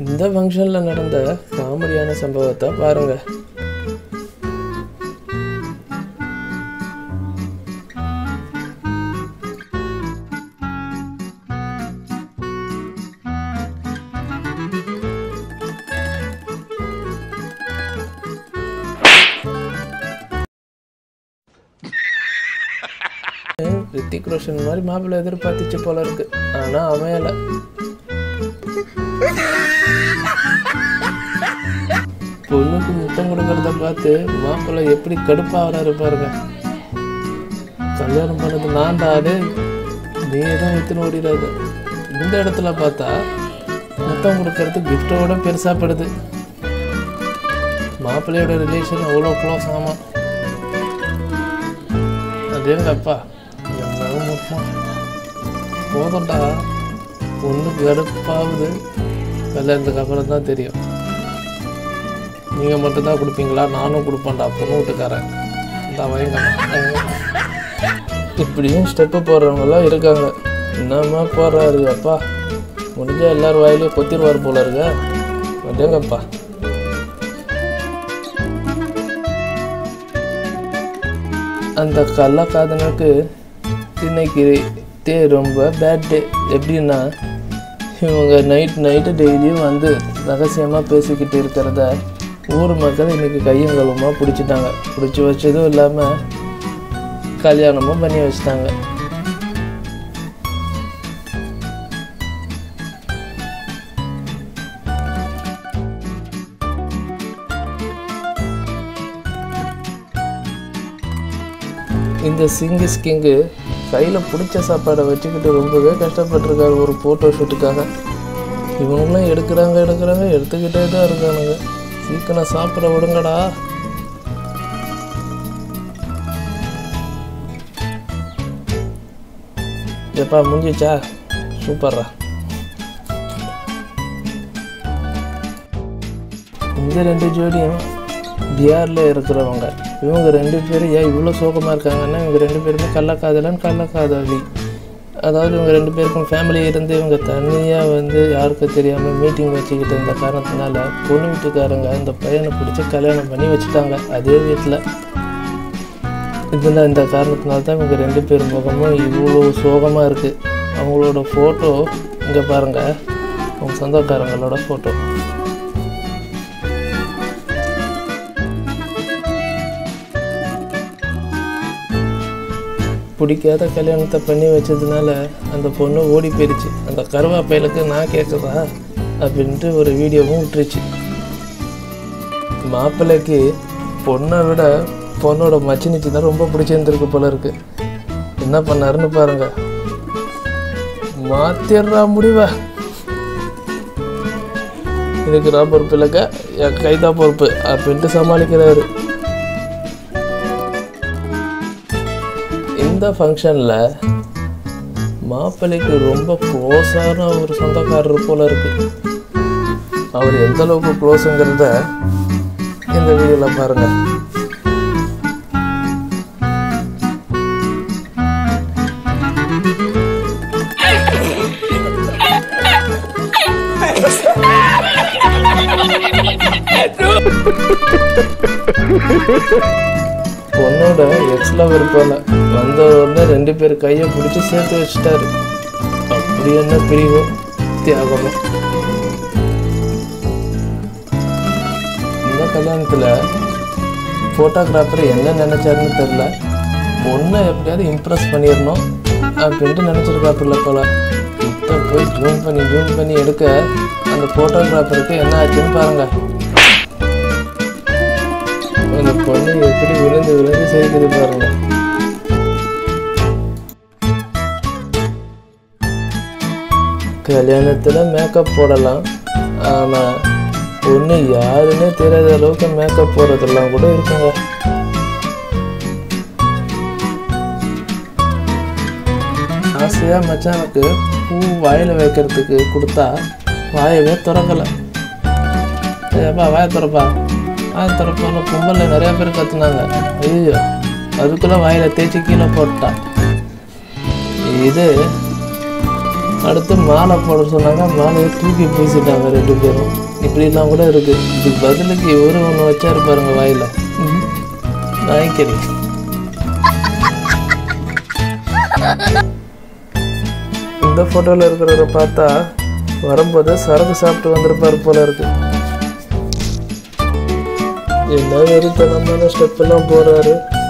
இந்த ஃபங்க்ஷனில் நடந்த காமெடியான சம்பவத்தை பாருங்க ரித்திக் ரோஷன் மாதிரி மாப்பிள்ளை எதிர்பார்த்துச்சு போல இருக்கு ஆனால் அமையலை பொண்ணுக்கு முத்தம் கொடுக்கறத பார்த்து மாப்பிள்ளை எப்படி கடுப்பாகிறாரு பாருங்க கல்யாணம் பண்ணது நான் தானே நீ தான் வித்துன்னு ஓடிடாது இந்த இடத்துல பார்த்தா முத்தம் கொடுக்கறது கிஃப்டோட பெருசாக படுது மாப்பிள்ளையோட ரிலேஷன் அவ்வளோ க்ளோஸ் ஆமாம் அதே அப்பா என்ன முத்தம் போதும்டா ஒன்று கடுப்பாகுது கல்யாணத்துக்கு அப்புறம் தான் தெரியும் நீங்கள் மட்டும்தான் கொடுப்பீங்களா நானும் கொடுப்பேன்டா பொண்ணு வீட்டுக்காரன் இந்த வயங்க இப்படியும் ஸ்டெப்பு போடுறவங்களாம் இருக்காங்க என்னம்மா போடுறாரு அப்பா முடிஞ்சா எல்லாரும் வாயிலையும் கொத்திடுவார் போல இருக்க அப்படியேங்கப்பா அந்த கள்ளக்காதனுக்கு இன்னைக்கு டே ரொம்ப பேட் டே எப்படின்னா இவங்க நைட் நைட்டு டெய்லியும் வந்து ரகசியமாக பேசிக்கிட்டு இருக்கிறத ஊர் மக்கள் இன்னைக்கு கையங்கலமாக பிடிச்சிட்டாங்க பிடிச்சி வச்சதும் இல்லாமல் கல்யாணமும் பண்ணி வச்சிட்டாங்க இந்த சிங்கிஸ் கிங்கு கையில் பிடிச்ச சாப்பாடை வச்சுக்கிட்டு ரொம்பவே கஷ்டப்பட்டிருக்காரு ஒரு ஃபோட்டோ ஷூட்டுக்காக இவனுங்களும் எடுக்கிறாங்க எடுக்கிறாங்க எடுத்துக்கிட்டே தான் இருக்கானுங்க சீக்கிரம் சாப்பிட விடுங்கடா எப்பா முடிஞ்சிச்சா சூப்பர்ரா இந்த ரெண்டு ஜோடியும் பிஆரில் இருக்கிறவங்க இவங்க ரெண்டு பேரும் ஏன் இவ்வளோ சோகமாக இருக்காங்கன்னா இவங்க ரெண்டு பேருமே கள்ளக்காதலன் கள்ளக்காதலி அதாவது இவங்க ரெண்டு பேருக்கும் ஃபேமிலி இருந்து இவங்க தனியாக வந்து யாருக்கும் தெரியாமல் மீட்டிங் வச்சுக்கிட்டு இருந்த காரணத்தினால பொண்ணு வீட்டுக்காரங்க இந்த பையனை பிடிச்சி கல்யாணம் பண்ணி வச்சுட்டாங்க அதே வீட்டில் இதில் இந்த காரணத்தினால தான் இவங்க ரெண்டு பேர் முகமும் இவ்வளோ சோகமாக இருக்குது அவங்களோட ஃபோட்டோ இங்கே பாருங்கள் அவங்க சொந்தக்காரங்களோட ஃபோட்டோ பிடிக்காத கல்யாணத்தை பண்ணி வச்சதுனால அந்த பொண்ணு ஓடி போயிடுச்சு அந்த கருவாப்பையலுக்கு நான் கேட்குறா அப்படின்ட்டு ஒரு வீடியோவும் விட்டுருச்சு மாப்பிள்ளைக்கு பொண்ணை விட பொண்ணோட மச்சினிச்சு தான் ரொம்ப பிடிச்சிருந்துருக்கு போல இருக்கு என்ன பண்ணாருன்னு பாருங்க மாத்திடுறா முடிவா இதுக்கு நான் பொறுப்பு இல்லைக்கா என் கைதான் பொறுப்பு அப்படின்ட்டு சமாளிக்கிறாரு இந்த ஃபங்க்ஷனில் மாப்பிள்ளைக்கு ரொம்ப க்ளோஸான ஒரு சொந்தக்காரர் போல இருக்கு அவர் எந்த அளவுக்கு க்ளோஸுங்கிறத இந்த வீடியோவில் பாருங்க பொண்ணோட எக்ஸ்ல விருப்பம் வந்த உடனே ரெண்டு பேர் கையை பிடிச்சி சேர்த்து வச்சுட்டாரு அப்படி என்ன பிரிவோ தியாகமோ இந்த கல்யாணத்தில் ஃபோட்டோகிராஃபர் என்ன நினைச்சாருன்னு தெரில பொண்ணை எப்படியாவது இம்ப்ரெஸ் பண்ணிடணும் அப்படின்ட்டு நினச்சிருக்காப்புல போல கிட்ட போய் ஜூம் பண்ணி ஜூம் பண்ணி எடுக்க அந்த ஃபோட்டோகிராஃபருக்கு என்ன ஆச்சுன்னு பாருங்க அந்த பொண்ணு எப்படி விழுந்து விழுந்து செய்கிறது பாருங்க கல்யாணத்தில் மேக்கப் போடலாம் ஆனால் பொண்ணு யாருன்னே தெரியாத அளவுக்கு மேக்கப் போடுறதெல்லாம் கூட இருக்குங்க ஆசையாக மச்சானுக்கு பூ வாயில் வைக்கிறதுக்கு கொடுத்தா வாயவே திறக்கலை ஏப்பா வாயை திறப்பா வாயை திறப்பான்னு கும்பலில் நிறைய பேர் கத்துனாங்க ஐயோ அதுக்குள்ளே வாயில் தேய்ச்சி கீழே போட்டா இது அடுத்து மாலை போட சொன்னாங்க மாலையை தூக்கி பூசிட்டாங்க ரெண்டு பேரும் இப்படிலாம் கூட இருக்கு இதுக்கு பதிலுக்கு இவரு ஒன்று வச்சாரு பாருங்க வாயில ம். நாய்க்கறி இந்த ஃபோட்டோவில் இருக்கிறவரை பார்த்தா வரும்போது சரக்கு சாப்பிட்டு வந்திருப்பாரு போல இருக்கு என்ன வெறித்தனமான ஸ்டெப் எல்லாம் போறாரு